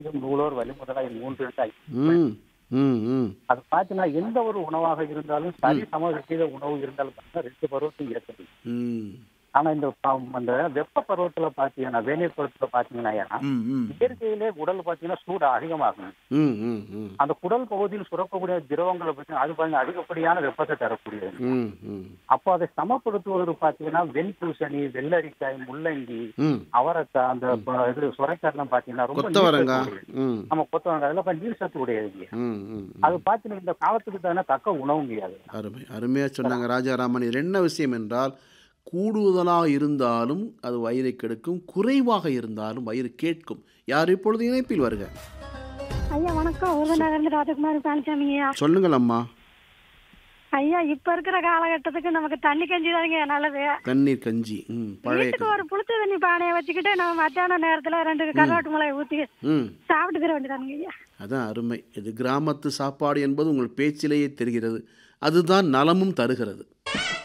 நூலோர் வழிமுதலாய் மூன்று இருந்தாய் ம் ம் ம் அது பார்த்தீங்கன்னா எந்த ஒரு உணவாக இருந்தாலும் சரி சம விகித உணவு இருந்தாலும் பார்த்தீங்கன்னா ரெண்டு பருவத்தையும் ஏற்க முடியும் ம் ஆனா இந்த ப- அந்த வெப்ப பருவத்துல பாத்தீங்கன்னா வேநீர் பருவத்துல பாத்தீங்கன்னா ம் ம் இயற்கையிலே உடல் பாத்தீங்கன்னா சூடு அதிகமாகும் ம் ம் ம் அந்த குடல் பகுதியில் சுரக்கக்கூடிய திரவங்களை பார்த்தீங்கன்னா அது பாருங்க அதிகப்படியான வெப்பத்தை தரக்கூடியது ம் ம் அப்போ அதை சமப்படுத்துவது பாத்தீங்கன்னா வெண்பூசணி வெள்ளரிக்காய் முள்ளங்கி ம் அவரைக்காய் அந்த ப- இது சுரைக்காய்லாம் பாத்தீங்கன்னா ரொம்ப நீர் கொத்தவரங்காய் சத்து உடையது. ம் நம்ம கொத்தவரங்காய் அதெல்லாம் கொஞ்சம் நீர் சத்து உடையது ம் ம் அது பாத்தீங்கன்னா இந்த காலத்துக்கு தானே தக்க உணவு முடியாது அருமை அருமையாக சொன்னாங்க ராஜாராமன் இது என்ன விஷயம் என்றால் கூடுதலாக இருந்தாலும் அது வயிறை கெடுக்கும் குறைவாக இருந்தாலும் வயிறு கேட்கும் யார் இப்பொழுது இணைப்பில் வருக ஐயா வணக்கம் உருவநகர்ந்து ராஜகுமாரி பழனிசாமி ஐயா சொல்லுங்கள் அம்மா ஐயா இப்ப இருக்கிற காலகட்டத்துக்கு நமக்கு தண்ணி கஞ்சி தாங்க நல்லது தண்ணீர் கஞ்சி ம் பழைய வீட்டுக்கு கஞ்சி ஒரு புளிச்ச தண்ணி பானையை வச்சுக்கிட்டு நம்ம மத்தியான நேரத்துல ரெண்டு கருவாட்டு மிளகாய் ஊத்தி ம் சாப்பிட்டுக்கிற வேண்டியதானுங்க ஐயா அதான் அருமை இது கிராமத்து சாப்பாடு என்பது உங்கள் பேச்சிலேயே தெரிகிறது அதுதான் நலமும் தருகிறது